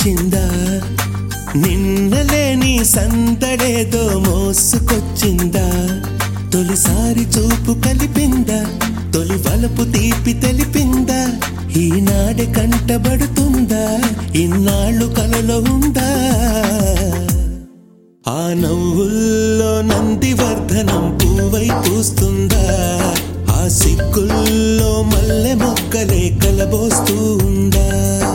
ఇంటికొచ్చిందా నిన్నలేని సందడేదో మోసుకొచ్చిందా తొలిసారి చూపు కలిపిందా తొలి వలపు తీపి తెలిపిందా ఈనాడే కంటబడుతుందా ఇన్నాళ్ళు కలలో ఉందా ఆ నవ్వుల్లో నందివర్ధనం పూవై పూస్తుందా ఆ సిగ్గుల్లో మల్లె మొక్కలే కలబోస్తూ ఉందా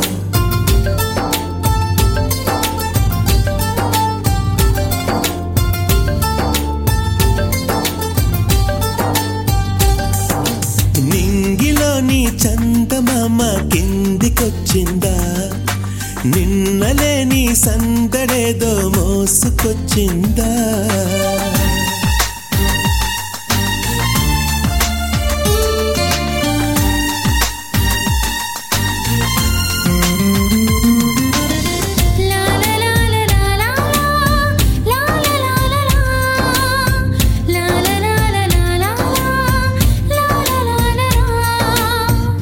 నింగిలోని చందమామ కిందికొచ్చిందా నిన్నలేని సందడేదో మోసుకొచ్చిందా లా లా లా లా లా లా లా లా లా లా లా లా లా లా లా లా లా లా లా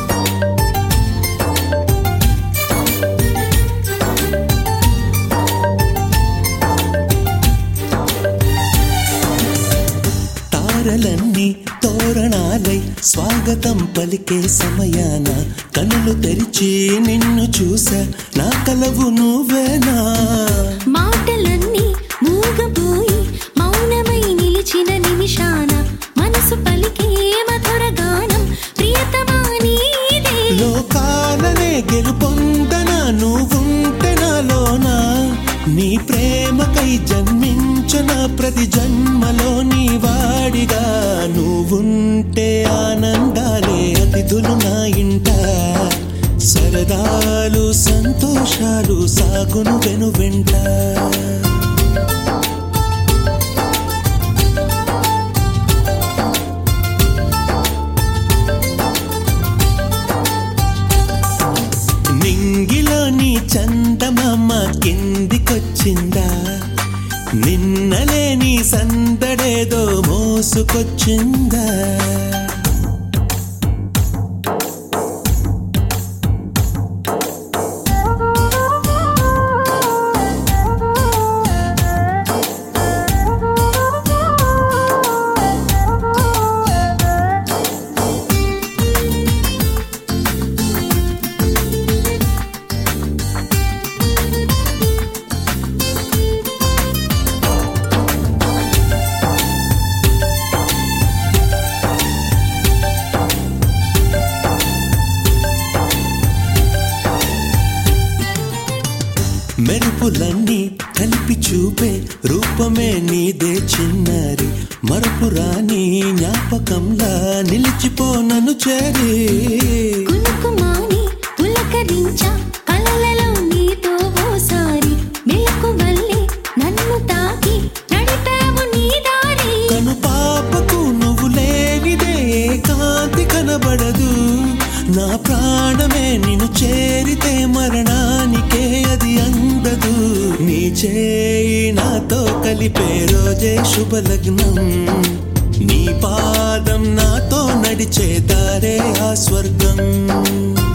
తారలన్నీ తోరణాలై స్వాగతం పలికే సమయాన కనులు తెరిచి నిన్ను చూసా నా కలవు నువ్వేనా మాటలన్నీ మూగపోయి మౌనమై నిలిచిన నిమిషాన మనసు పలికే మధుర గానం ప్రియతమా నీదే లోకాలనే గెలుపొందన నువ్వుంటే నాలోనా నీ ప్రేమకై జన్మించిన ప్రతి జన్మలో నీ వాడిగా నువ్వుంటే ఆనందాలే అతిథులు నా ఇంట సరదాలు సంతోషాలు సాగును వెను వెంట నింగిలోని చందమామ కిందికొచ్చిందా నిన్నలేని సందడేదో మోసుకొచ్చిందా మెరుపులన్నీ కలిపి చూపే రూపమే నీదే చిన్నారి మరపురాని జ్ఞాపకంలా నిలిచిపోనను చేరి కునుకుమాని పులకరించా కలలలో నీతో ఓసారి మెలకువల్లే నన్ను తాకి నడిపావు నీ దారి కను పాపకు నువ్వు లేనిదే కాంతి కనబడదు నా ప్రాణమే నిన్ను చేరితే మరణానికే అది అందదు నీ చేయి నాతో కలిపే రోజే శుభలగ్నం నీ పాదం నాతో నడిచే దారే ఆ స్వర్గం